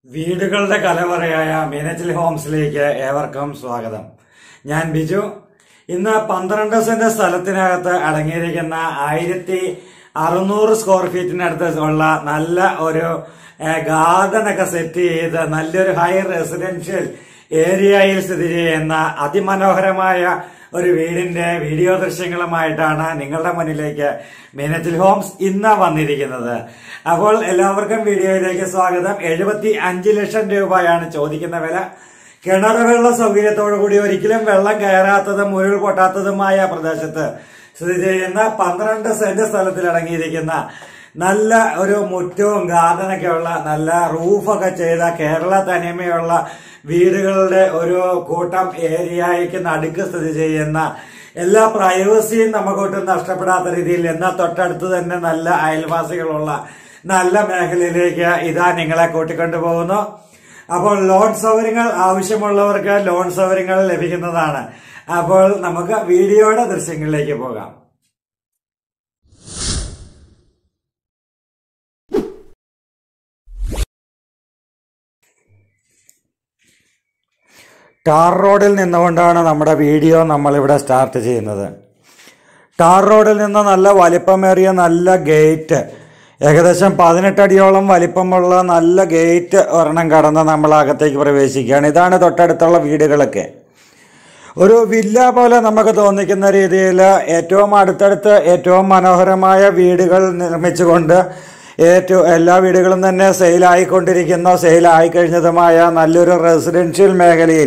വീടുകളുടെ കലവറയായ മീനച്ചിൽ ഹോംസിലേക്ക് ഏവർക്കും സ്വാഗതം ഞാൻ ബിജു ഇന്ന് പന്ത്രണ്ട് സെന്റ് സ്ഥലത്തിനകത്ത് അടങ്ങിയിരിക്കുന്ന ആയിരത്തി അറുന്നൂറ് സ്ക്വയർ ഫീറ്റിനടുത്ത് ഉള്ള നല്ല ഒരു ഗാർഡൻ ഒക്കെ സെറ്റ് ചെയ്ത് നല്ലൊരു ഹൈ റെസിഡൻഷ്യൽ ഏരിയയിൽ സ്ഥിതി ചെയ്യുന്ന അതിമനോഹരമായ ഒരു വീടിന്റെ വീഡിയോ ദൃശ്യങ്ങളുമായിട്ടാണ് നിങ്ങളുടെ മുന്നിലേക്ക് മീനച്ചിൽ ഹോംസ് ഇന്ന് വന്നിരിക്കുന്നത് അപ്പോൾ എല്ലാവർക്കും വീഡിയോയിലേക്ക് സ്വാഗതം എഴുപത്തി അഞ്ച് ലക്ഷം രൂപയാണ് ചോദിക്കുന്ന വില കിണർ വെള്ള സൗകര്യത്തോടു കൂടി ഒരിക്കലും വെള്ളം കയറാത്തതും ഉരുൾ പൊട്ടാത്തതുമായ പ്രദേശത്ത് സ്ഥിതി ചെയ്യുന്ന പന്ത്രണ്ട് സെന്റ് സ്ഥലത്തിൽ അടങ്ങിയിരിക്കുന്ന നല്ല ഒരു മുറ്റവും ഗാർഡനൊക്കെ ഉള്ള നല്ല റൂഫൊക്കെ ചെയ്ത കേരള തനിമയുള്ള വീടുകളുടെ ഒരു കൂട്ടം ഏരിയയ്ക്ക് നടുക്ക് സ്ഥിതി ചെയ്യുന്ന എല്ലാ പ്രൈവസിയും നമുക്കൊട്ടും നഷ്ടപ്പെടാത്ത രീതിയിൽ എന്നാൽ തൊട്ടടുത്ത് തന്നെ നല്ല അയൽവാസികളുള്ള നല്ല മേഖലയിലേക്ക് ഇതാ നിങ്ങളെ കൂട്ടിക്കൊണ്ടുപോകുന്നു അപ്പോൾ ലോൺ സൗകര്യങ്ങൾ ആവശ്യമുള്ളവർക്ക് ലോൺ സൗകര്യങ്ങൾ ലഭിക്കുന്നതാണ് അപ്പോൾ നമുക്ക് വീഡിയോയുടെ ദൃശ്യങ്ങളിലേക്ക് പോകാം ടാർ റോഡിൽ നിന്നുകൊണ്ടാണ് നമ്മുടെ വീഡിയോ നമ്മളിവിടെ സ്റ്റാർട്ട് ചെയ്യുന്നത് ടാർ റോഡിൽ നിന്ന് നല്ല വലിപ്പമേറിയ നല്ല ഗേറ്റ് ഏകദേശം പതിനെട്ടടിയോളം വലിപ്പമുള്ള നല്ല ഗേറ്റ് ഒരെണ്ണം കടന്ന് നമ്മൾ അകത്തേക്ക് പ്രവേശിക്കുകയാണ് ഇതാണ് തൊട്ടടുത്തുള്ള വീടുകളൊക്കെ ഒരു വില്ല പോലെ നമുക്ക് തോന്നിക്കുന്ന രീതിയിൽ ഏറ്റവും അടുത്തടുത്ത് ഏറ്റവും മനോഹരമായ വീടുകൾ നിർമ്മിച്ചുകൊണ്ട് ഏറ്റവും എല്ലാ വീടുകളും തന്നെ സെയിലായിക്കൊണ്ടിരിക്കുന്ന സെയിലായി കഴിഞ്ഞതുമായ നല്ലൊരു റെസിഡൻഷ്യൽ മേഖലയിൽ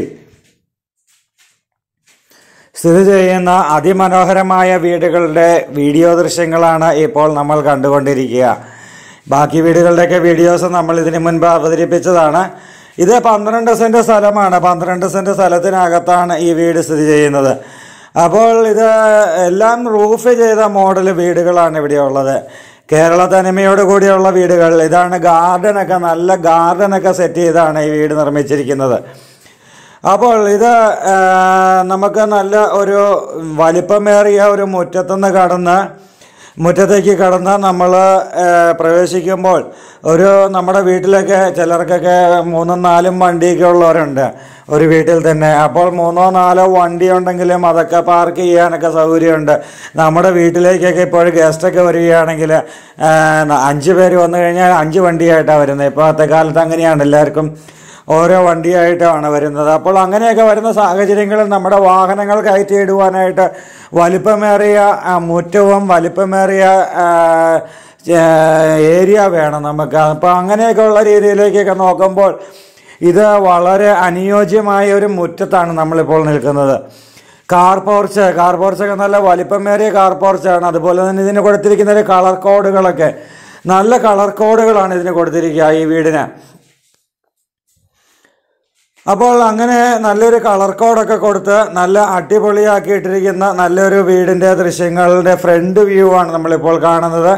സ്ഥിതി ചെയ്യുന്ന അതിമനോഹരമായ വീടുകളുടെ വീഡിയോ ദൃശ്യങ്ങളാണ് ഇപ്പോൾ നമ്മൾ കണ്ടുകൊണ്ടിരിക്കുക ബാക്കി വീടുകളുടെയൊക്കെ വീഡിയോസ് നമ്മൾ ഇതിനു മുൻപ് അവതരിപ്പിച്ചതാണ് ഇത് പന്ത്രണ്ട് സെന്റ് സ്ഥലമാണ് പന്ത്രണ്ട് സെന്റ് സ്ഥലത്തിനകത്താണ് ഈ വീട് സ്ഥിതി ചെയ്യുന്നത് അപ്പോൾ ഇത് എല്ലാം റൂഫ് ചെയ്ത മോഡൽ വീടുകളാണ് ഇവിടെ ഉള്ളത് കേരള തനിമയോട് കൂടിയുള്ള വീടുകൾ ഇതാണ് ഗാർഡനൊക്കെ നല്ല ഗാർഡനൊക്കെ സെറ്റ് ചെയ്താണ് ഈ വീട് നിർമ്മിച്ചിരിക്കുന്നത് അപ്പോൾ ഇത് നമുക്ക് നല്ല ഒരു വലിപ്പമേറിയ ഒരു മുറ്റത്തുനിന്ന് കടന്ന് മുറ്റത്തേക്ക് കടന്ന് നമ്മൾ പ്രവേശിക്കുമ്പോൾ ഒരു നമ്മുടെ വീട്ടിലൊക്കെ ചിലർക്കൊക്കെ മൂന്നും നാലും വണ്ടിയൊക്കെ ഉള്ളവരുണ്ട് ഒരു വീട്ടിൽ തന്നെ അപ്പോൾ മൂന്നോ നാലോ വണ്ടി ഉണ്ടെങ്കിലും അതൊക്കെ പാർക്ക് ചെയ്യാനൊക്കെ സൗകര്യമുണ്ട് നമ്മുടെ വീട്ടിലേക്കൊക്കെ ഇപ്പോൾ ഗസ്റ്റൊക്കെ വരികയാണെങ്കിൽ അഞ്ച് പേര് വന്നു കഴിഞ്ഞാൽ അഞ്ച് വണ്ടിയായിട്ടാണ് വരുന്നത് ഇപ്പോഴത്തെ കാലത്ത് അങ്ങനെയാണ് എല്ലാവർക്കും ഓരോ വണ്ടിയായിട്ടാണ് വരുന്നത് അപ്പോൾ അങ്ങനെയൊക്കെ വരുന്ന സാഹചര്യങ്ങളിൽ നമ്മുടെ വാഹനങ്ങൾ കയറ്റിയിടുവാനായിട്ട് വലിപ്പമേറിയ മുറ്റവും വലിപ്പമേറിയ ഏരിയ വേണം നമുക്ക് അപ്പോൾ അങ്ങനെയൊക്കെയുള്ള രീതിയിലേക്കൊക്കെ നോക്കുമ്പോൾ ഇത് വളരെ അനുയോജ്യമായ ഒരു മുറ്റത്താണ് നമ്മളിപ്പോൾ നിൽക്കുന്നത് കാർ പോർച്ച് കാർ പോർച്ചൊക്കെ നല്ല വലിപ്പമേറിയ കാർ പോർച്ചാണ് അതുപോലെ തന്നെ ഇതിന് കൊടുത്തിരിക്കുന്ന കളർ കോഡുകളൊക്കെ നല്ല കളർ കോഡുകളാണ് ഇതിന് കൊടുത്തിരിക്കുക ഈ വീടിന് അപ്പോൾ അങ്ങനെ നല്ലൊരു കളർ കോഡൊക്കെ കൊടുത്ത് നല്ല അടിപൊളിയാക്കിയിട്ടിരിക്കുന്ന നല്ലൊരു വീടിൻ്റെ ദൃശ്യങ്ങളുടെ ഫ്രണ്ട് വ്യൂ ആണ് നമ്മളിപ്പോൾ കാണുന്നത്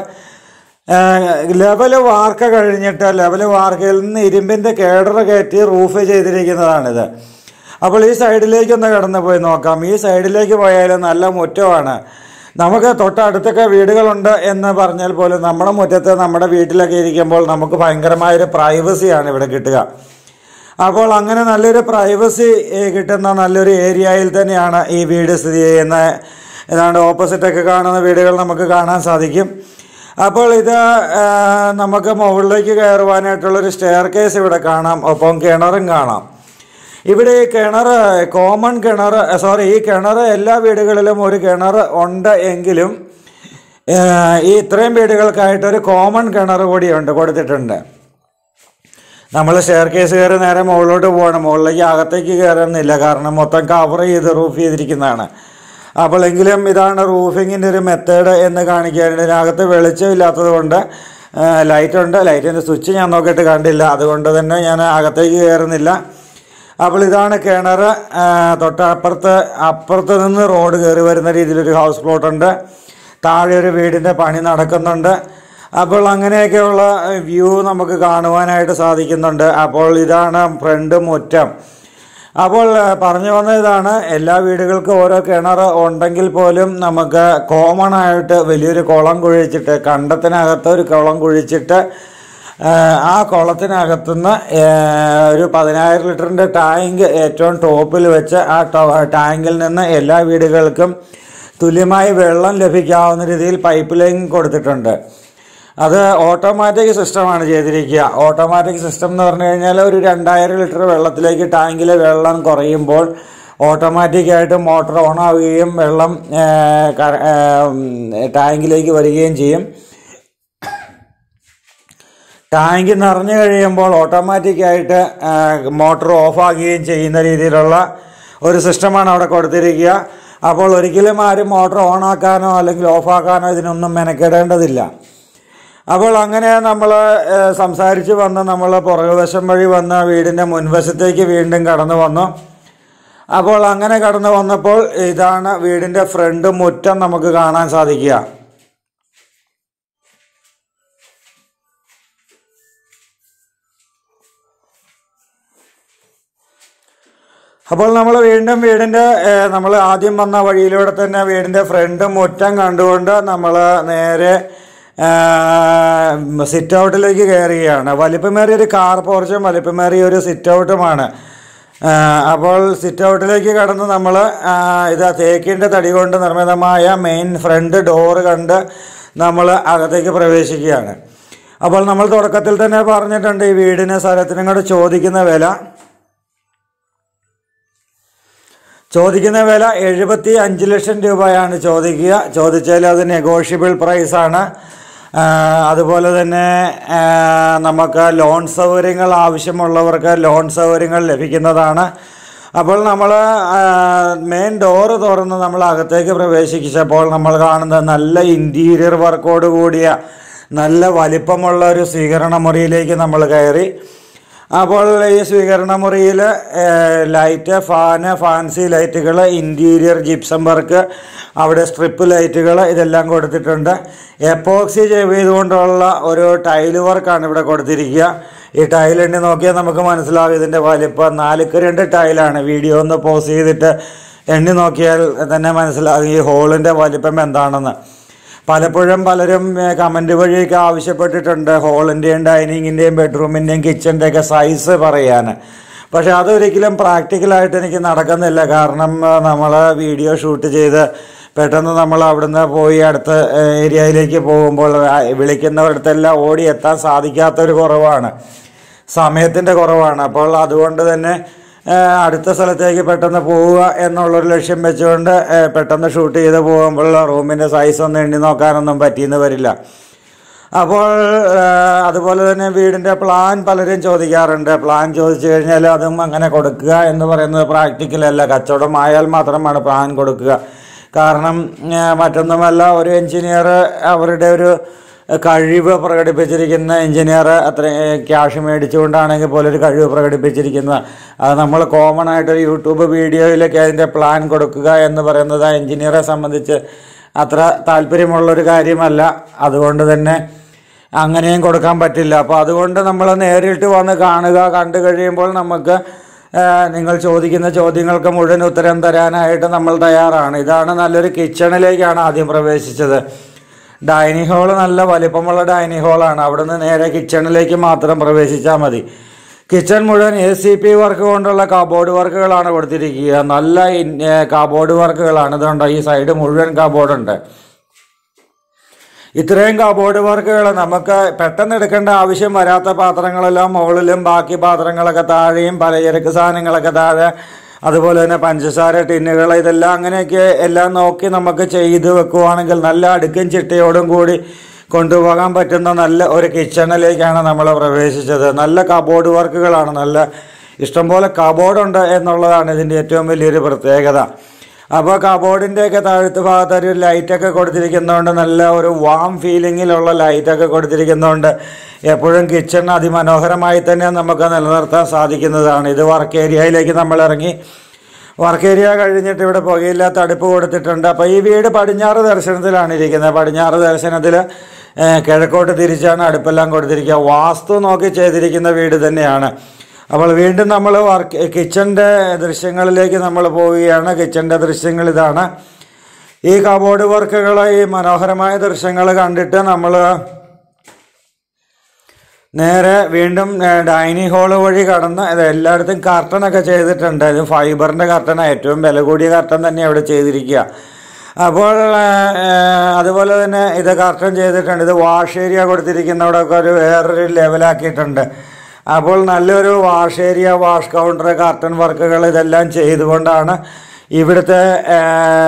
ലെവല് വാർക്ക കഴിഞ്ഞിട്ട് ലെവല് വാർക്കയിൽ നിന്ന് ഇരുമ്പിൻ്റെ കേഡർ കയറ്റി റൂഫ് ചെയ്തിരിക്കുന്നതാണിത് അപ്പോൾ ഈ സൈഡിലേക്കൊന്ന് കടന്നു പോയി നോക്കാം ഈ സൈഡിലേക്ക് പോയാൽ നല്ല മുറ്റമാണ് നമുക്ക് തൊട്ടടുത്തൊക്കെ വീടുകളുണ്ട് എന്ന് പറഞ്ഞാൽ പോലും നമ്മുടെ മുറ്റത്ത് നമ്മുടെ വീട്ടിലൊക്കെ ഇരിക്കുമ്പോൾ നമുക്ക് ഭയങ്കരമായൊരു പ്രൈവസിയാണ് ഇവിടെ കിട്ടുക അപ്പോൾ അങ്ങനെ നല്ലൊരു പ്രൈവസി കിട്ടുന്ന നല്ലൊരു ഏരിയയിൽ തന്നെയാണ് ഈ വീട് സ്ഥിതി ചെയ്യുന്നത് ഏതാണ്ട് ഓപ്പോസിറ്റൊക്കെ കാണുന്ന വീടുകൾ നമുക്ക് കാണാൻ സാധിക്കും അപ്പോൾ ഇത് നമുക്ക് മുകളിലേക്ക് കയറുവാനായിട്ടുള്ളൊരു സ്റ്റെയർ കേസ് ഇവിടെ കാണാം ഒപ്പം കിണറും കാണാം ഇവിടെ ഈ കിണർ കോമൺ കിണർ സോറി ഈ കിണർ എല്ലാ വീടുകളിലും ഒരു കിണർ ഉണ്ട് എങ്കിലും ഈ ഇത്രയും വീടുകൾക്കായിട്ടൊരു കോമൺ കിണർ കൂടിയുണ്ട് കൊടുത്തിട്ടുണ്ട് നമ്മൾ ഷെയർ കേസ് കയറി നേരെ മുകളിലോട്ട് പോകണം മുകളിലേക്ക് അകത്തേക്ക് കയറുന്നില്ല കാരണം മൊത്തം കവർ ചെയ്ത് റൂഫ് ചെയ്തിരിക്കുന്നതാണ് അപ്പോൾ എങ്കിലും ഇതാണ് റൂഫിങ്ങിൻ്റെ ഒരു മെത്തേഡ് എന്ന് കാണിക്കാൻ ഇതിനകത്ത് വെളിച്ചമില്ലാത്തത് കൊണ്ട് ലൈറ്റ് ഉണ്ട് ലൈറ്റിൻ്റെ സ്വിച്ച് ഞാൻ നോക്കിയിട്ട് കണ്ടില്ല അതുകൊണ്ട് തന്നെ ഞാൻ അകത്തേക്ക് കയറുന്നില്ല അപ്പോൾ ഇതാണ് കിണർ തൊട്ടപ്പുറത്ത് അപ്പുറത്ത് നിന്ന് റോഡ് കയറി വരുന്ന രീതിയിലൊരു ഹൗസ് പ്ലോട്ട് ഉണ്ട് താഴെ ഒരു വീടിൻ്റെ പണി നടക്കുന്നുണ്ട് അപ്പോൾ അങ്ങനെയൊക്കെയുള്ള വ്യൂ നമുക്ക് കാണുവാനായിട്ട് സാധിക്കുന്നുണ്ട് അപ്പോൾ ഇതാണ് ഫ്രണ്ട് മുറ്റം അപ്പോൾ പറഞ്ഞു വന്ന ഇതാണ് എല്ലാ വീടുകൾക്കും ഓരോ കിണർ ഉണ്ടെങ്കിൽ പോലും നമുക്ക് കോമൺ ആയിട്ട് വലിയൊരു കുളം കുഴിച്ചിട്ട് കണ്ടത്തിനകത്ത് ഒരു കുളം കുഴിച്ചിട്ട് ആ, ആ കുളത്തിനകത്തുനിന്ന് ഏ, ഒരു പതിനായിരം ലിറ്ററിൻ്റെ ടാങ്ക് ഏറ്റവും ടോപ്പിൽ വെച്ച് ആ ടോ- ടാങ്കിൽ നിന്ന് എല്ലാ വീടുകൾക്കും തുല്യമായി വെള്ളം ലഭിക്കാവുന്ന രീതിയിൽ പൈപ്പ് ലൈൻ കൊടുത്തിട്ടുണ്ട് അത് ഓട്ടോമാറ്റിക് സിസ്റ്റമാണ് ചെയ്തിരിക്കുക ഓട്ടോമാറ്റിക് സിസ്റ്റം എന്ന് പറഞ്ഞു കഴിഞ്ഞാൽ ഒരു രണ്ടായിരം ലിറ്റർ വെള്ളത്തിലേക്ക് ടാങ്കിലെ വെള്ളം കുറയുമ്പോൾ ഓട്ടോമാറ്റിക്കായിട്ട് മോട്ടോർ ഓൺ ആവുകയും വെള്ളം ഏ, ക- ഏ, ഉം, ടാങ്കിലേക്ക് വരികയും ചെയ്യും ടാങ്ക് നിറഞ്ഞു കഴിയുമ്പോൾ ഓട്ടോമാറ്റിക്കായിട്ട് മോട്ടോർ ഓഫാകുകയും ചെയ്യുന്ന രീതിയിലുള്ള ഒരു സിസ്റ്റമാണ് അവിടെ കൊടുത്തിരിക്കുക അപ്പോൾ ഒരിക്കലും ആരും മോട്ടോർ ഓണാക്കാനോ അല്ലെങ്കിൽ ഓഫാക്കാനോ ഇതിനൊന്നും മെനക്കെടേണ്ടതില്ല അപ്പോൾ അങ്ങനെ നമ്മൾ സംസാരിച്ച് വന്ന് നമ്മൾ പുറകുവശം വഴി വന്ന് വീടിൻ്റെ മുൻവശത്തേക്ക് വീണ്ടും കടന്നു വന്നു അപ്പോൾ അങ്ങനെ കടന്നു വന്നപ്പോൾ ഇതാണ് വീടിൻ്റെ ഫ്രണ്ട് മുറ്റം നമുക്ക് കാണാൻ സാധിക്കുക അപ്പോൾ നമ്മൾ വീണ്ടും വീടിൻ്റെ നമ്മൾ ആദ്യം വന്ന വഴിയിലൂടെ തന്നെ വീടിൻ്റെ ഫ്രണ്ട് മുറ്റം കണ്ടുകൊണ്ട് നമ്മൾ നേരെ സിറ്റ് ഔട്ടിലേക്ക് കയറുകയാണ് വലിപ്പമേറിയ ഒരു കാർ പോർച്ചും വലിപ്പമേറിയ ഒരു സിറ്റ് ഔട്ടുമാണ് അപ്പോൾ സിറ്റ് ഔട്ടിലേക്ക് കടന്ന് നമ്മൾ ഇതാ തേക്കിൻ്റെ തടി കൊണ്ട് നിർമ്മിതമായ മെയിൻ ഫ്രണ്ട് ഡോറ് കണ്ട് നമ്മൾ അകത്തേക്ക് പ്രവേശിക്കുകയാണ് അപ്പോൾ നമ്മൾ തുടക്കത്തിൽ തന്നെ പറഞ്ഞിട്ടുണ്ട് ഈ വീടിന് സ്ഥലത്തിനും കൂടെ ചോദിക്കുന്ന വില ചോദിക്കുന്ന വില എഴുപത്തി അഞ്ച് ലക്ഷം രൂപയാണ് ചോദിക്കുക ചോദിച്ചാൽ അത് നെഗോഷ്യബിൾ പ്രൈസാണ് അതുപോലെ തന്നെ ആ, നമുക്ക് ലോൺ സൗകര്യങ്ങൾ ആവശ്യമുള്ളവർക്ക് ലോൺ സൗകര്യങ്ങൾ ലഭിക്കുന്നതാണ് അപ്പോൾ നമ്മൾ മെയിൻ ഡോറ് തുറന്ന് നമ്മൾ അകത്തേക്ക് പ്രവേശിച്ചപ്പോൾ നമ്മൾ കാണുന്നത് നല്ല ഇൻറ്റീരിയർ വർക്കോട് കൂടിയ നല്ല വലിപ്പമുള്ള ഒരു സ്വീകരണ മുറിയിലേക്ക് നമ്മൾ കയറി അപ്പോൾ ഈ സ്വീകരണ മുറിയിൽ ലൈറ്റ് ഫാന് ഫാൻസി ലൈറ്റുകൾ ഇൻറ്റീരിയർ ജിപ്സം വർക്ക് അവിടെ സ്ട്രിപ്പ് ലൈറ്റുകൾ ഇതെല്ലാം കൊടുത്തിട്ടുണ്ട് എപ്പോക്സി ചെയ്തുകൊണ്ടുള്ള ഒരു ടൈല് വർക്കാണ് ഇവിടെ കൊടുത്തിരിക്കുക ഈ ടൈൽ എണ്ണി നോക്കിയാൽ നമുക്ക് മനസ്സിലാവും ഇതിൻ്റെ വലിപ്പം നാലുക്ക് രണ്ട് ടൈലാണ് വീഡിയോ ഒന്ന് പോസ് ചെയ്തിട്ട് എണ്ണി നോക്കിയാൽ തന്നെ മനസ്സിലാകും ഈ ഹോളിൻ്റെ വലിപ്പം എന്താണെന്ന് പലപ്പോഴും പലരും കമൻറ്റ് വഴിയൊക്കെ ആവശ്യപ്പെട്ടിട്ടുണ്ട് ഹോളിൻ്റെയും ഡൈനിങ്ങിൻ്റെയും ബെഡ്റൂമിൻ്റെയും കിച്ചൻ്റെയൊക്കെ സൈസ് പറയാൻ പക്ഷെ അതൊരിക്കലും പ്രാക്ടിക്കലായിട്ട് എനിക്ക് നടക്കുന്നില്ല കാരണം നമ്മൾ വീഡിയോ ഷൂട്ട് ചെയ്ത് പെട്ടെന്ന് നമ്മൾ അവിടുന്ന് പോയി അടുത്ത ഏരിയയിലേക്ക് പോകുമ്പോൾ ആ, വിളിക്കുന്നവരടുത്തെല്ലാം ഓടി എത്താൻ സാധിക്കാത്തൊരു കുറവാണ് സമയത്തിൻ്റെ കുറവാണ് അപ്പോൾ അതുകൊണ്ട് തന്നെ ആ, അടുത്ത സ്ഥലത്തേക്ക് പെട്ടെന്ന് പോവുക എന്നുള്ളൊരു ലക്ഷ്യം വെച്ചുകൊണ്ട് ആ, പെട്ടെന്ന് ഷൂട്ട് ചെയ്ത് പോകുമ്പോൾ റൂമിൻ്റെ സൈസ് ഒന്നും എണ്ണി നോക്കാനൊന്നും പറ്റിയെന്ന് വരില്ല അപ്പോൾ ആ, അതുപോലെ തന്നെ വീടിൻ്റെ പ്ലാൻ പലരും ചോദിക്കാറുണ്ട് പ്ലാൻ ചോദിച്ചു കഴിഞ്ഞാൽ അതും അങ്ങനെ കൊടുക്കുക എന്ന് പറയുന്നത് പ്രാക്ടിക്കലല്ല കച്ചവടമായാൽ മാത്രമാണ് പ്ലാൻ കൊടുക്കുക കാരണം ആ, മറ്റൊന്നുമല്ല ഒരു എഞ്ചിനീയർ അവരുടെ ഒരു കഴിവ് പ്രകടിപ്പിച്ചിരിക്കുന്ന എഞ്ചിനീയർ അത്ര ക്യാഷ് മേടിച്ചുകൊണ്ടാണെങ്കിൽ പോലും ഒരു കഴിവ് പ്രകടിപ്പിച്ചിരിക്കുന്നത് അത് നമ്മൾ കോമൺ ആയിട്ട് ഒരു യൂട്യൂബ് വീഡിയോയിലൊക്കെ അതിൻ്റെ പ്ലാൻ കൊടുക്കുക എന്ന് പറയുന്നത് ആ എഞ്ചിനീയറെ സംബന്ധിച്ച് അത്ര താല്പര്യമുള്ളൊരു കാര്യമല്ല അതുകൊണ്ട് തന്നെ അങ്ങനെയും കൊടുക്കാൻ പറ്റില്ല അപ്പോൾ അതുകൊണ്ട് നമ്മൾ നേരിട്ട് വന്ന് കാണുക കണ്ടു കഴിയുമ്പോൾ നമുക്ക് ആ, നിങ്ങൾ ചോദിക്കുന്ന ചോദ്യങ്ങൾക്ക് മുഴുവൻ ഉത്തരം തരാനായിട്ട് നമ്മൾ തയ്യാറാണ് ഇതാണ് നല്ലൊരു കിച്ചണിലേക്കാണ് ആദ്യം പ്രവേശിച്ചത് ഡൈനിങ് ഹാള് നല്ല വലിപ്പമുള്ള ഡൈനിങ് ഹാളാണ് അവിടുന്ന് നേരെ കിച്ചണിലേക്ക് മാത്രം പ്രവേശിച്ചാൽ മതി കിച്ചൺ മുഴുവൻ എ സി പി വർക്ക് കൊണ്ടുള്ള കബോർഡ് വർക്കുകളാണ് കൊടുത്തിരിക്കുക നല്ല കബോർഡ് വർക്കുകളാണ് ഇതുണ്ടോ ഈ സൈഡ് മുഴുവൻ കബോർഡുണ്ട് ഇത്രയും കബോർഡ് വർക്കുകൾ നമുക്ക് പെട്ടെന്ന് എടുക്കേണ്ട ആവശ്യം വരാത്ത പാത്രങ്ങളെല്ലാം മുകളിലും ബാക്കി പാത്രങ്ങളൊക്കെ താഴെയും പലചരക്ക് സാധനങ്ങളൊക്കെ താഴെ അതുപോലെ തന്നെ പഞ്ചസാര ടിന്നുകൾ ഇതെല്ലാം അങ്ങനെയൊക്കെ എല്ലാം നോക്കി നമുക്ക് ചെയ്ത് വെക്കുവാണെങ്കിൽ നല്ല അടുക്കും ചിട്ടയോടും കൂടി കൊണ്ടുപോകാൻ പറ്റുന്ന നല്ല ഒരു കിച്ചണിലേക്കാണ് നമ്മൾ പ്രവേശിച്ചത് നല്ല കബോർഡ് വർക്കുകളാണ് നല്ല ഇഷ്ടംപോലെ കബോർഡുണ്ട് എന്നുള്ളതാണ് ഇതിൻ്റെ ഏറ്റവും വലിയൊരു പ്രത്യേകത അപ്പോൾ കബോർഡിൻ്റെയൊക്കെ താഴത്ത് ഭാഗത്ത് ഒരു ലൈറ്റൊക്കെ കൊടുത്തിരിക്കുന്നതുകൊണ്ട് നല്ല ഒരു വാം ഫീലിങ്ങിലുള്ള ലൈറ്റൊക്കെ കൊടുത്തിരിക്കുന്നതുകൊണ്ട് എപ്പോഴും കിച്ചൺ അതിമനോഹരമായി തന്നെ നമുക്ക് നിലനിർത്താൻ സാധിക്കുന്നതാണ് ഇത് വർക്ക് ഏരിയയിലേക്ക് നമ്മൾ ഇറങ്ങി വർക്ക് ഏരിയ കഴിഞ്ഞിട്ട് ഇവിടെ പുകയില്ലാത്ത അടുപ്പ് കൊടുത്തിട്ടുണ്ട് അപ്പോൾ ഈ വീട് പടിഞ്ഞാറ് ദർശനത്തിലാണ് ഇരിക്കുന്നത് പടിഞ്ഞാറ് ദർശനത്തിൽ കിഴക്കോട്ട് തിരിച്ചാണ് അടുപ്പെല്ലാം കൊടുത്തിരിക്കുക വാസ്തു നോക്കി ചെയ്തിരിക്കുന്ന വീട് തന്നെയാണ് അപ്പോൾ വീണ്ടും നമ്മൾ വർക്ക് കിച്ചൻ്റെ ദൃശ്യങ്ങളിലേക്ക് നമ്മൾ പോവുകയാണ് കിച്ചൻ്റെ ദൃശ്യങ്ങൾ ഇതാണ് ഈ കബോർഡ് വർക്കുകൾ ഈ മനോഹരമായ ദൃശ്യങ്ങൾ കണ്ടിട്ട് നമ്മൾ നേരെ വീണ്ടും ഡൈനിങ് ഹാള് വഴി കടന്ന് ഇത് എല്ലായിടത്തും കർട്ടനൊക്കെ ചെയ്തിട്ടുണ്ട് ഇത് ഫൈബറിൻ്റെ കർട്ടനാണ് ഏറ്റവും വില കൂടിയ കർട്ടൻ തന്നെ അവിടെ ചെയ്തിരിക്കുക അപ്പോൾ ആ, ആ, അതുപോലെ തന്നെ ഇത് കർട്ടൻ ചെയ്തിട്ടുണ്ട് ഇത് വാഷ് ഏരിയ കൊടുത്തിരിക്കുന്നവിടെയൊക്കെ ഒരു വേറൊരു ലെവലാക്കിയിട്ടുണ്ട് അപ്പോൾ നല്ലൊരു wash area wash counter curtain വർക്കുകൾ ഇതെല്ലാം ചെയ്തുകൊണ്ടാണ് ഇവിടുത്തെ ആ,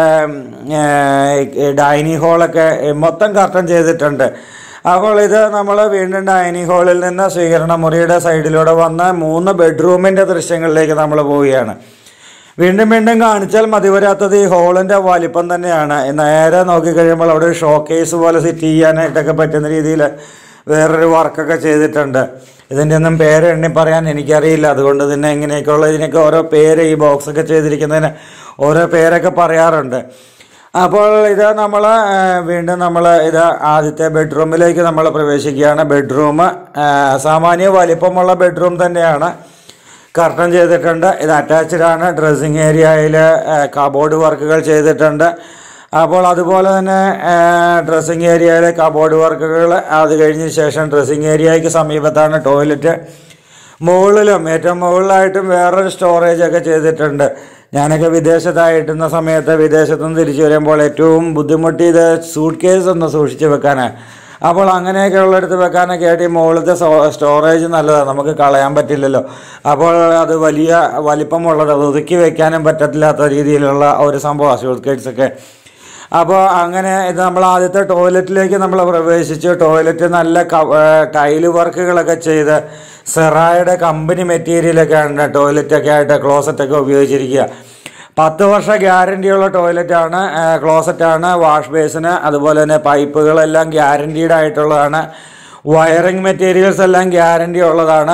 ആ, ഡൈനിങ് ഹാളൊക്കെ മൊത്തം കർട്ടൻ ചെയ്തിട്ടുണ്ട് അപ്പോൾ ഇത് നമ്മൾ വീണ്ടും ഡൈനിങ് ഹാളിൽ നിന്ന് സ്വീകരണ മുറിയുടെ സൈഡിലൂടെ വന്ന് മൂന്ന് ബെഡ്റൂമിൻ്റെ ദൃശ്യങ്ങളിലേക്ക് നമ്മൾ പോവുകയാണ് വീണ്ടും വീണ്ടും കാണിച്ചാൽ മതി വരാത്തത് ഈ ഹോളിൻ്റെ വലിപ്പം തന്നെയാണ് നേരെ നോക്കിക്കഴിയുമ്പോൾ അവിടെ ഒരു ഷോക്കേസ് പോലെ സെറ്റ് ചെയ്യാനായിട്ടൊക്കെ പറ്റുന്ന രീതിയിൽ വേറൊരു വർക്കൊക്കെ ചെയ്തിട്ടുണ്ട് ഇതിൻ്റെ ഒന്നും പേര് എണ്ണി പറയാൻ എനിക്കറിയില്ല അതുകൊണ്ട് തന്നെ ഇങ്ങനെയൊക്കെയുള്ള ഇതിനൊക്കെ ഓരോ പേര് ഈ ബോക്സൊക്കെ ചെയ്തിരിക്കുന്നതിന് ഓരോ പേരൊക്കെ പറയാറുണ്ട് അപ്പോൾ ഇത് നമ്മൾ വീണ്ടും നമ്മൾ ഇത് ആദ്യത്തെ ബെഡ്റൂമിലേക്ക് നമ്മൾ പ്രവേശിക്കുകയാണ് ബെഡ്റൂം സാമാന്യ വലിപ്പമുള്ള ബെഡ്റൂം തന്നെയാണ് കർട്ടൻ ചെയ്തിട്ടുണ്ട് ഇത് അറ്റാച്ച്ഡ് ആണ് ഡ്രസ്സിങ് ഏരിയയിൽ കബോർഡ് വർക്കുകൾ ചെയ്തിട്ടുണ്ട് അപ്പോൾ അതുപോലെ തന്നെ ഡ്രസ്സിങ് ഏരിയയിലെ കബോർഡ് വർക്കുകൾ അത് കഴിഞ്ഞ ശേഷം ഡ്രസ്സിങ് ഏരിയയ്ക്ക് സമീപത്താണ് ടോയ്ലറ്റ് മുകളിലും ഏറ്റവും മുകളിലായിട്ടും വേറൊരു സ്റ്റോറേജ് ഒക്കെ ചെയ്തിട്ടുണ്ട് ഞാനൊക്കെ വിദേശത്തായിരുന്ന സമയത്ത് വിദേശത്തു നിന്ന് തിരിച്ചു വരുമ്പോൾ ഏറ്റവും ബുദ്ധിമുട്ടിയത് സൂട്ട് കേസ് ഒന്ന് സൂക്ഷിച്ച് വെക്കാനാണ് അപ്പോൾ അങ്ങനെയൊക്കെ ഉള്ളിടത്ത് വെക്കാനൊക്കെ ആയിട്ട് ഈ മുകളിലത്തെ സ്റ്റോറേജ് നല്ലതാണ് നമുക്ക് കളയാൻ പറ്റില്ലല്ലോ അപ്പോൾ അത് വലിയ വലിപ്പമുള്ളത് അത് ഒതുക്കി വെക്കാനും പറ്റത്തില്ലാത്ത രീതിയിലുള്ള ഒരു സംഭവമാണ് സൂട്ട് കേസൊക്കെ അപ്പോൾ അങ്ങനെ ഇത് നമ്മൾ ആദ്യത്തെ ടോയ്ലറ്റിലേക്ക് നമ്മൾ പ്രവേശിച്ചു ടോയ്ലറ്റ് നല്ല ടൈല് വർക്കുകളൊക്കെ ചെയ്ത് സെറായുടെ കമ്പനി മെറ്റീരിയലൊക്കെയാണ് ടോയ്ലറ്റൊക്കെ ആയിട്ട് ക്ലോസറ്റൊക്കെ ഉപയോഗിച്ചിരിക്കുക പത്ത് വർഷ ഗ്യാരണ്ടിയുള്ള ടോയ്ലറ്റാണ് ക്ലോസറ്റാണ് വാഷ് ബേസിന് അതുപോലെ തന്നെ പൈപ്പുകളെല്ലാം ഗ്യാരണ്ടീഡ് ആയിട്ടുള്ളതാണ് വയറിംഗ് മെറ്റീരിയൽസ് എല്ലാം ഗ്യാരണ്ടി ഉള്ളതാണ്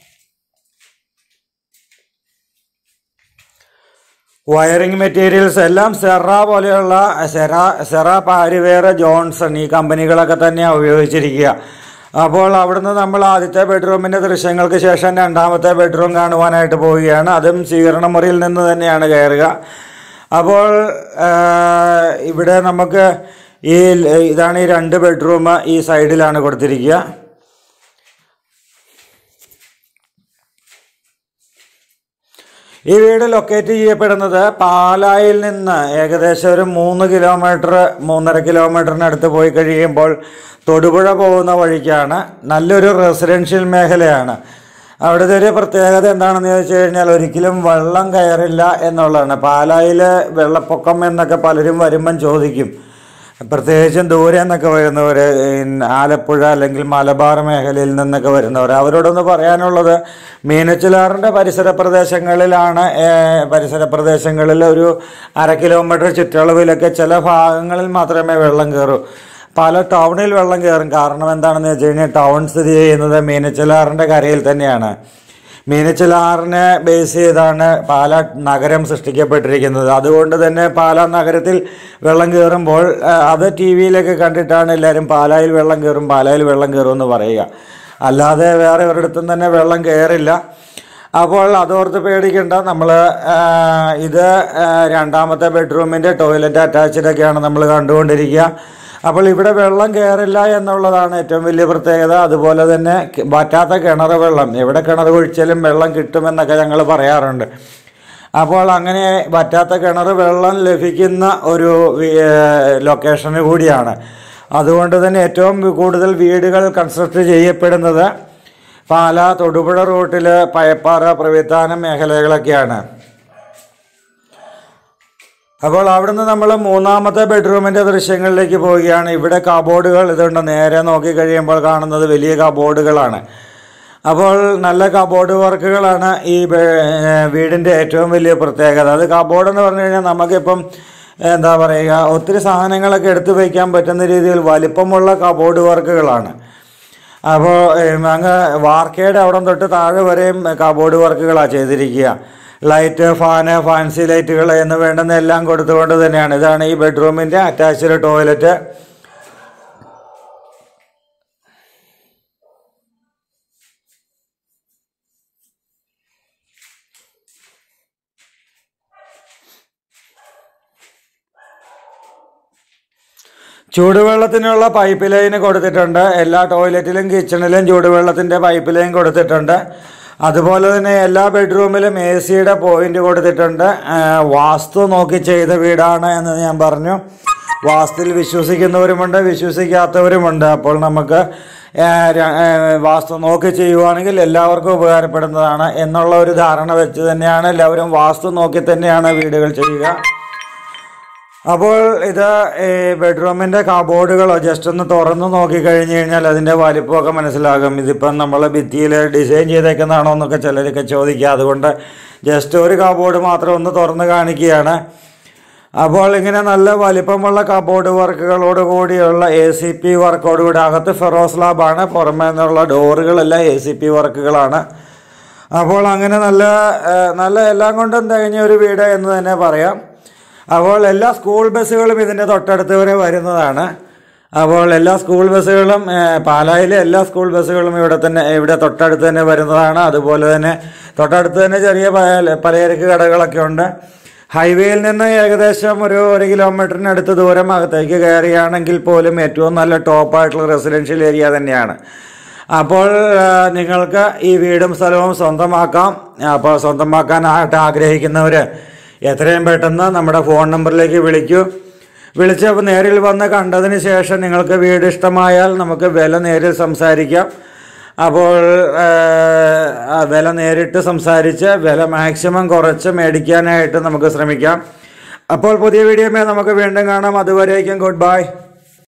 വയറിംഗ് മെറ്റീരിയൽസ് എല്ലാം സെറ പോലെയുള്ള സെറ സെറ പാരിവേർ ജോൺസൺ ഈ കമ്പനികളൊക്കെ തന്നെയാണ് ഉപയോഗിച്ചിരിക്കുക അപ്പോൾ അവിടുന്ന് നമ്മൾ ആദ്യത്തെ ബെഡ്റൂമിൻ്റെ ദൃശ്യങ്ങൾക്ക് ശേഷം രണ്ടാമത്തെ ബെഡ്റൂം കാണുവാനായിട്ട് പോവുകയാണ് അതും സ്വീകരണ മുറിയിൽ നിന്ന് തന്നെയാണ് കയറുക അപ്പോൾ ആ, ഇവിടെ നമുക്ക് ഈ ഇതാണ് ഈ രണ്ട് ബെഡ്റൂം ഈ സൈഡിലാണ് കൊടുത്തിരിക്കുക ഈ വീട് ലൊക്കേറ്റ് ചെയ്യപ്പെടുന്നത് പാലായിൽ നിന്ന് ഏകദേശം ഒരു മൂന്ന് കിലോമീറ്റർ മൂന്നര കിലോമീറ്ററിനടുത്ത് പോയി കഴിയുമ്പോൾ തൊടുപുഴ പോകുന്ന വഴിക്കാണ് നല്ലൊരു റെസിഡൻഷ്യൽ മേഖലയാണ് അവിടുത്തെ ഒരു പ്രത്യേകത എന്താണെന്ന് ചോദിച്ചു കഴിഞ്ഞാൽ ഒരിക്കലും വെള്ളം കയറില്ല എന്നുള്ളതാണ് പാലായിൽ വെള്ളപ്പൊക്കം എന്നൊക്കെ പലരും വരുമ്പം ചോദിക്കും പ്രത്യേകിച്ചും ദൂരെ നിന്നൊക്കെ വരുന്നവർ ആലപ്പുഴ അല്ലെങ്കിൽ മലബാർ മേഖലയിൽ നിന്നൊക്കെ വരുന്നവർ അവരോടൊന്ന് പറയാനുള്ളത് മീനച്ചിലാറിൻ്റെ പരിസര പ്രദേശങ്ങളിലാണ് ഏഹ്, പരിസര പ്രദേശങ്ങളിൽ ഒരു അര കിലോമീറ്റർ ചുറ്റളവിലൊക്കെ ചില ഭാഗങ്ങളിൽ മാത്രമേ വെള്ളം കയറൂ പല ടൗണിൽ വെള്ളം കയറും കാരണം എന്താണെന്ന് വെച്ച് കഴിഞ്ഞാൽ ടൗൺ സ്ഥിതി ചെയ്യുന്നത് മീനച്ചിലാറിൻ്റെ കരയിൽ തന്നെയാണ് മീനച്ചിലാറിനെ ബേസ് ചെയ്താണ് പാല നഗരം സൃഷ്ടിക്കപ്പെട്ടിരിക്കുന്നത് അതുകൊണ്ട് തന്നെ പാല നഗരത്തിൽ വെള്ളം കയറുമ്പോൾ ആ, അത് ടി വിയിലൊക്കെ കണ്ടിട്ടാണ് എല്ലാവരും പാലായിൽ വെള്ളം കയറും പാലായിൽ വെള്ളം കയറും എന്ന് പറയുക അല്ലാതെ വേറെ ഒരിടത്തും തന്നെ വെള്ളം കയറില്ല അപ്പോൾ അതോർത്ത് പേടിക്കണ്ട നമ്മൾ ഇത് ആ, രണ്ടാമത്തെ ബെഡ്റൂമിൻ്റെ ടോയ്ലറ്റ് അറ്റാച്ച്ഡൊക്കെയാണ് നമ്മൾ കണ്ടുകൊണ്ടിരിക്കുക അപ്പോൾ ഇവിടെ വെള്ളം കയറില്ല എന്നുള്ളതാണ് ഏറ്റവും വലിയ പ്രത്യേകത അതുപോലെ തന്നെ ക- വറ്റാത്ത കിണർ വെള്ളം എവിടെ കിണർ കുഴിച്ചാലും വെള്ളം കിട്ടുമെന്നൊക്കെ ഞങ്ങൾ പറയാറുണ്ട് അപ്പോൾ അങ്ങനെ വറ്റാത്ത കിണർ വെള്ളം ലഭിക്കുന്ന ഒരു വി- ഏഹ് ലൊക്കേഷന് കൂടിയാണ് അതുകൊണ്ട് തന്നെ ഏറ്റവും കൂടുതൽ വീടുകൾ കൺസ്ട്രക്ട് ചെയ്യപ്പെടുന്നത് പാല തൊടുപുഴ റൂട്ടിൽ പയപ്പാറ പ്രവിധാനം മേഖലകളൊക്കെയാണ് അപ്പോൾ അവിടുന്ന് നമ്മൾ മൂന്നാമത്തെ ബെഡ്റൂമിൻ്റെ ദൃശ്യങ്ങളിലേക്ക് പോവുകയാണ് ഇവിടെ കബോർഡുകൾ ഇതുണ്ട് നേരെ നോക്കി കഴിയുമ്പോൾ കാണുന്നത് വലിയ കബോർഡുകളാണ് അപ്പോൾ നല്ല കബോർഡ് വർക്കുകളാണ് ഈ ബെ- ഏഹ് വീടിൻ്റെ ഏറ്റവും വലിയ പ്രത്യേകത അത് കബോർഡ് എന്ന് പറഞ്ഞു കഴിഞ്ഞാൽ നമുക്കിപ്പം എന്താ പറയുക ഒത്തിരി സാധനങ്ങളൊക്കെ എടുത്തു വയ്ക്കാൻ പറ്റുന്ന രീതിയിൽ വലിപ്പമുള്ള കബോർഡ് വർക്കുകളാണ് അപ്പോൾ അങ്ങ് വാർക്കയുടെ അവിടം തൊട്ട് താഴെ വരെയും കബോർഡ് വർക്കുകളാണ് ചെയ്തിരിക്കുക ലൈറ്റ് ഫാന് ഫാൻസി ലൈറ്റുകൾ എന്ന് വേണ്ടുന്ന എല്ലാം കൊടുത്തുകൊണ്ട് തന്നെയാണ് ഇതാണ് ഈ ബെഡ്റൂമിൻ്റെ അറ്റാച്ച്ഡ് ടോയ്ലറ്റ് ചൂടുവെള്ളത്തിനുള്ള പൈപ്പ് ലൈൻ കൊടുത്തിട്ടുണ്ട് എല്ലാ ടോയ്ലറ്റിലും കിച്ചണിലും ചൂടുവെള്ളത്തിൻ്റെ പൈപ്പ് ലൈൻ കൊടുത്തിട്ടുണ്ട് അതുപോലെ തന്നെ എല്ലാ ബെഡ്റൂമിലും എ സിയുടെ പോയിന്റ് കൊടുത്തിട്ടുണ്ട് ആ, വാസ്തു നോക്കി ചെയ്ത വീടാണ് എന്ന് ഞാൻ പറഞ്ഞു വാസ്തുവിൽ വിശ്വസിക്കുന്നവരുമുണ്ട് വിശ്വസിക്കാത്തവരുമുണ്ട് അപ്പോൾ നമുക്ക് ആ, ര- ആ, വാസ്തു നോക്കി ചെയ്യുവാണെങ്കിൽ എല്ലാവർക്കും ഉപകാരപ്പെടുന്നതാണ് എന്നുള്ള ഒരു ധാരണ വെച്ച് തന്നെയാണ് എല്ലാവരും വാസ്തു നോക്കി തന്നെയാണ് വീടുകൾ ചെയ്യുക അപ്പോൾ ഇത് ഈ ബെഡ്റൂമിൻ്റെ കബോർഡുകളോ ജസ്റ്റ് ഒന്ന് തുറന്ന് നോക്കി കഴിഞ്ഞ് കഴിഞ്ഞാൽ അതിൻ്റെ വലിപ്പമൊക്കെ മനസ്സിലാകും ഇതിപ്പം നമ്മൾ ഭിത്തിയിൽ ഡിസൈൻ ചെയ്തേക്കുന്നതാണോ എന്നൊക്കെ ചിലരൊക്കെ ചോദിക്കുക അതുകൊണ്ട് ജസ്റ്റ് ഒരു കബോർഡ് മാത്രം ഒന്ന് തുറന്ന് കാണിക്കുകയാണ് അപ്പോൾ ഇങ്ങനെ നല്ല വലിപ്പമുള്ള കബോർഡ് വർക്കുകളോട് കൂടിയുള്ള എ സി പി വർക്കോട് കൂടി അകത്ത് ഫെറോസ് ലാബാണ് പുറമേ നിന്നുള്ള ഡോറുകളെല്ലാം എ സി പി വർക്കുകളാണ് അപ്പോൾ അങ്ങനെ നല്ല ആ, നല്ല എല്ലാം കൊണ്ടും തികഞ്ഞ ഒരു വീട് എന്ന് തന്നെ പറയാം അപ്പോൾ എല്ലാ സ്കൂൾ ബസ്സുകളും ഇതിൻ്റെ തൊട്ടടുത്ത് വരെ വരുന്നതാണ് അപ്പോൾ എല്ലാ സ്കൂൾ ബസ്സുകളും ആ, പാലായിലെ എല്ലാ സ്കൂൾ ബസ്സുകളും ഇവിടെ തന്നെ ഇവിടെ തൊട്ടടുത്ത് തന്നെ വരുന്നതാണ് അതുപോലെ തന്നെ തൊട്ടടുത്ത് തന്നെ ചെറിയ പല- പലചരക്ക് കടകളൊക്കെ ഉണ്ട് ഹൈവേയിൽ നിന്ന് ഏകദേശം ഒരു ഒരു കിലോമീറ്ററിനടുത്ത് ദൂരം അകത്തേക്ക് കയറുകയാണെങ്കിൽ പോലും ഏറ്റവും നല്ല ടോപ്പായിട്ടുള്ള റെസിഡൻഷ്യൽ ഏരിയ തന്നെയാണ് അപ്പോൾ ആ, നിങ്ങൾക്ക് ഈ വീടും സ്ഥലവും സ്വന്തമാക്കാം അപ്പോൾ സ്വന്തമാക്കാനായിട്ട് ആഗ്രഹിക്കുന്നവർ എത്രയും പെട്ടെന്ന് നമ്മുടെ ഫോൺ നമ്പറിലേക്ക് വിളിക്കൂ വിളിച്ചപ്പോൾ നേരിൽ വന്ന് കണ്ടതിന് ശേഷം നിങ്ങൾക്ക് വീട് ഇഷ്ടമായാൽ നമുക്ക് വില നേരിൽ സംസാരിക്കാം അപ്പോൾ ആ, ആ വില നേരിട്ട് സംസാരിച്ച് വില മാക്സിമം കുറച്ച് മേടിക്കാനായിട്ട് നമുക്ക് ശ്രമിക്കാം അപ്പോൾ പുതിയ വീഡിയോമേ നമുക്ക് വീണ്ടും കാണാം അതുവരേക്കും ഗുഡ് ബൈ